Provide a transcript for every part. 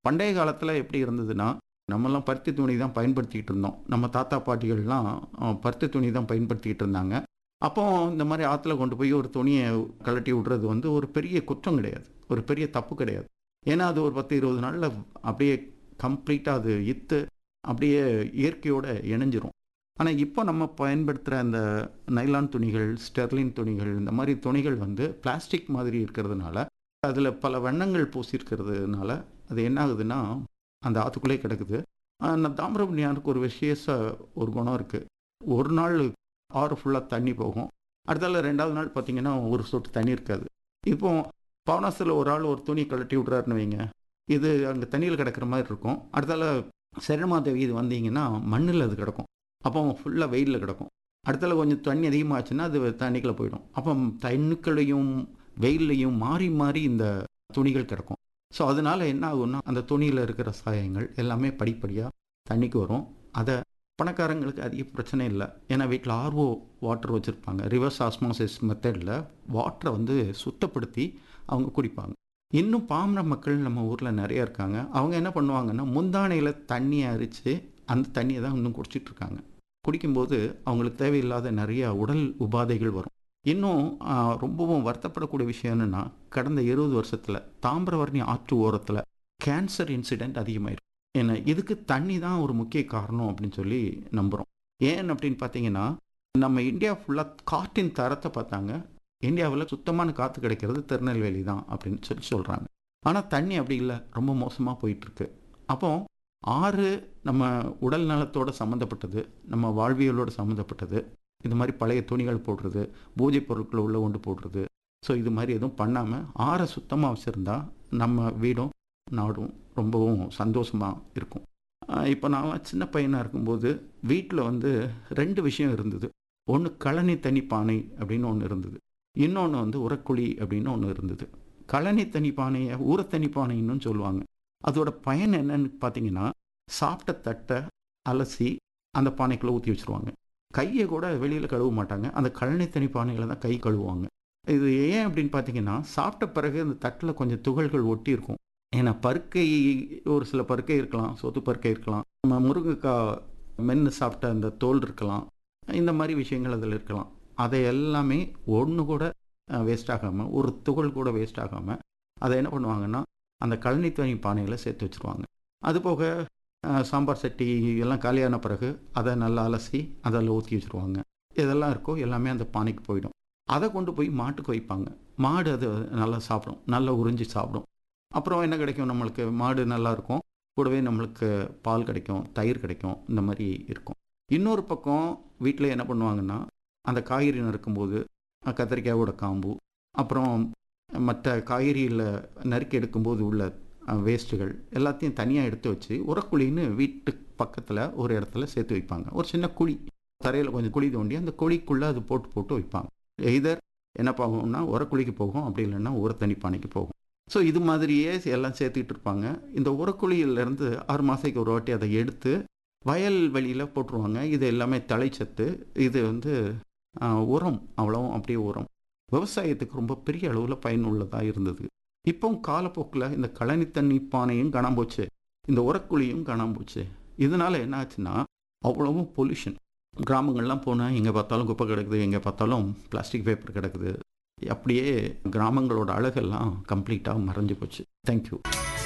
பண்டைய காலத்தில் எப்படி இருந்ததுன்னா நம்மலாம் பருத்தி துணி தான் பயன்படுத்திக்கிட்டு இருந்தோம் நம்ம தாத்தா பாட்டிகள்லாம் அஹ், பருத்தி துணி தான் பயன்படுத்திக்கிட்டு இருந்தாங்க அப்போ இந்த மாதிரி ஆற்றுல கொண்டு போய் ஒரு துணியை கழட்டி விடுறது வந்து ஒரு பெரிய குற்றம் கிடையாது ஒரு பெரிய தப்பு கிடையாது ஏன்னா அது ஒரு பத்து இருபது நாளில் அப்படியே கம்ப்ளீட்டாக அது இத்து அப்படியே இயற்கையோட இணைஞ்சிரும் ஆனால் இப்போ நம்ம பயன்படுத்துகிற அந்த நைலான் துணிகள் ஸ்டெர்லின் துணிகள் இந்த மாதிரி துணிகள் வந்து பிளாஸ்டிக் மாதிரி இருக்கிறதுனால அதில் பல வண்ணங்கள் பூசியிருக்கிறதுனால அது என்ன ஆகுதுன்னா அந்த ஆற்றுக்குள்ளே கிடக்குது ஆனால் தாமிரபரணியாருக்கு ஒரு விசேஷ ஒரு குணம் இருக்குது ஒரு நாள் ஆறு ஃபுல்லாக தண்ணி போகும் அடுத்தால ரெண்டாவது நாள் பார்த்தீங்கன்னா ஒரு சொட்டு தண்ணி இருக்காது இப்போ பவனாசில் ஒரு ஆள் ஒரு துணி கழட்டி விட்றாருன்னு வைங்க இது அங்கே தண்ணியில் கிடக்கிற மாதிரி இருக்கும் அடுத்தால சரணமாதேவி இது வந்தீங்கன்னா மண்ணில் அது கிடக்கும் அப்போ ஃபுல்லாக வெயிலில் கிடக்கும் அடுத்தால கொஞ்சம் தண்ணி அதிகமாச்சுன்னா அது தண்ணிக்குள்ளே போயிடும் அப்போ தண்ணுக்களையும் வெயில்லையும் மாறி மாறி இந்த துணிகள் கிடக்கும் ஸோ அதனால என்ன ஆகும்னா அந்த துணியில் இருக்கிற சாயங்கள் எல்லாமே படிப்படியாக தண்ணிக்கு வரும் அதை பணக்காரங்களுக்கு அதிக பிரச்சனை இல்லை ஏன்னா வீட்டில் ஆர்ஓ வாட்டர் வச்சுருப்பாங்க ரிவர்ஸ் ஆஸ்மோசிஸ் மெத்தடில் வாட்டரை வந்து சுத்தப்படுத்தி அவங்க குடிப்பாங்க இன்னும் பாமர மக்கள் நம்ம ஊரில் நிறைய இருக்காங்க அவங்க என்ன பண்ணுவாங்கன்னா முந்தானையில் தண்ணியை அரித்து அந்த தண்ணியை தான் இன்னும் குடிச்சிட்டு இருக்காங்க குடிக்கும்போது அவங்களுக்கு தேவையில்லாத நிறைய உடல் உபாதைகள் வரும் இன்னும் ஆ, ரொம்பவும் வருத்தப்படக்கூடிய விஷயம் என்னென்னா கடந்த இருபது வருஷத்தில் தாமிரவர்ணி ஆற்று ஓரத்தில் கேன்சர் இன்சிடெண்ட் அதிகமாயிருக்கு ஏன்னா இதுக்கு தண்ணி தான் ஒரு முக்கிய காரணம் அப்படின்னு சொல்லி நம்புகிறோம் ஏன் அப்படின்னு பார்த்தீங்கன்னா நம்ம இந்தியா ஃபுல்லாக காற்றின் தரத்தை பார்த்தாங்க இந்தியாவில் சுத்தமான காற்று கிடைக்கிறது திருநெல்வேலி தான் அப்படின்னு சொல்லி சொல்கிறாங்க ஆனால் தண்ணி அப்படி இல்லை ரொம்ப மோசமாக போயிட்டுருக்கு அப்போ ஆறு நம்ம உடல் நலத்தோட சம்மந்தப்பட்டது நம்ம வாழ்வியலோட சம்மந்தப்பட்டது இது மாதிரி பழைய துணிகள் போடுறது பூஜை பொருட்களை உள்ள கொண்டு போடுறது ஸோ இது மாதிரி எதுவும் பண்ணாமல் ஆறை சுத்தமாக வச்சுருந்தா நம்ம வீடும் நாடும் ரொம்பவும் சந்தோஷமாக இருக்கும் இப்போ நான் சின்ன பையனாக இருக்கும்போது வீட்டில் வந்து ரெண்டு விஷயம் இருந்தது ஒன்று கழனி தனி பானை அப்படின்னு ஒன்று இருந்தது இன்னொன்று வந்து உரக்குழி அப்படின்னு ஒன்று இருந்தது கழனி தனி பானையை ஊரத்தனி பானைன்னு சொல்லுவாங்க அதோட பயன் என்னன்னு பார்த்தீங்கன்னா சாப்பிட்ட தட்டை அலசி அந்த பானைக்குள்ளே ஊற்றி வச்சுருவாங்க கையை கூட வெளியில் கழுவ மாட்டாங்க அந்த கழனி தனி பானைகளை தான் கை கழுவுவாங்க இது ஏன் அப்படின்னு பார்த்தீங்கன்னா சாப்பிட்ட பிறகு அந்த தட்டில் கொஞ்சம் துகள்கள் ஒட்டி இருக்கும் ஏன்னா பருக்கை ஒரு சில பருக்கை இருக்கலாம் சொத்து பருக்கை இருக்கலாம் நம்ம முருங்கைக்காய் மென்று சாப்பிட்ட அந்த தோல் இருக்கலாம் இந்த மாதிரி விஷயங்கள் அதில் இருக்கலாம் அதை எல்லாமே ஒன்று கூட வேஸ்ட் ஆகாமல் ஒரு துகள் கூட வேஸ்ட் ஆகாமல் அதை என்ன பண்ணுவாங்கன்னா அந்த கழனி தனி பானைகளை சேர்த்து வச்சுருவாங்க அது போக அஹ், சாம்பார் சட்டி எல்லாம் காலியான பிறகு அதை நல்லா அலசி அதில் ஊற்றி வச்சுருவாங்க இதெல்லாம் இருக்கோ எல்லாமே அந்த பானைக்கு போயிடும் அதை கொண்டு போய் மாட்டுக்கு வைப்பாங்க மாடு அது நல்லா சாப்பிடும் நல்லா உறிஞ்சி சாப்பிடும் அப்புறம் என்ன கிடைக்கும் நம்மளுக்கு மாடு நல்லா இருக்கும் கூடவே நம்மளுக்கு பால் கிடைக்கும் தயிர் கிடைக்கும் இந்த மாதிரி இருக்கும் இன்னொரு பக்கம் வீட்டில் என்ன பண்ணுவாங்கன்னா அந்த காய்கறி நறுக்கும்போது அஹ், கத்திரிக்காயோட காம்பு அப்புறம் மற்ற காய்கறியில் நறுக்கி எடுக்கும்போது உள்ள வேஸ்ட்டுகள் எல்லாத்தையும் தனியாக எடுத்து வச்சு உரக்குழின்னு வீட்டு பக்கத்தில் ஒரு இடத்துல சேர்த்து வைப்பாங்க ஒரு சின்ன குழி தரையில் கொஞ்சம் குழி தோண்டி அந்த குழிக்குள்ளே அது போட்டு போட்டு வைப்பாங்க எய்தர் என்ன போகும்னா உரக்குழிக்கு போகும் அப்படி இல்லைன்னா உரத்தண்ணி பானைக்கு போகும் ஸோ இது மாதிரியே எல்லாம் சேர்த்துக்கிட்டு இருப்பாங்க இந்த உரக்குழியிலேருந்து ஆறு மாதத்துக்கு ஒரு வாட்டி அதை எடுத்து வயல் வெளியில் போட்டுருவாங்க இது எல்லாமே தழைச்சத்து இது வந்து ஆ, உரம் அவ்வளவும் அப்படியே உரம் விவசாயத்துக்கு ரொம்ப பெரிய அளவில் பயனுள்ளதாக இருந்தது இப்போ காலப்போக்கில் இந்த கழனி தண்ணி பானையும் காணாம போச்சு இந்த உரக்குழியும் காணாம போச்சு இதனால என்ன ஆச்சுன்னா அவ்வளவும் பொல்யூஷன் கிராமங்கள்லாம் போனால் எங்கே பார்த்தாலும் குப்பை கிடக்குது எங்கே பார்த்தாலும் பிளாஸ்டிக் பேப்பர் கிடக்குது அப்படியே கிராமங்களோட அழகெல்லாம் கம்ப்ளீட்டாக மறைஞ்சு போச்சு தேங்க்யூ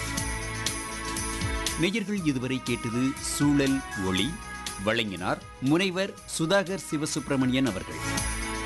நேயர்கள் இதுவரை கேட்டது சூழல் ஒளி வழங்கினார் முனைவர் சுதாகர் சிவசுப்பிரமணியன் அவர்கள்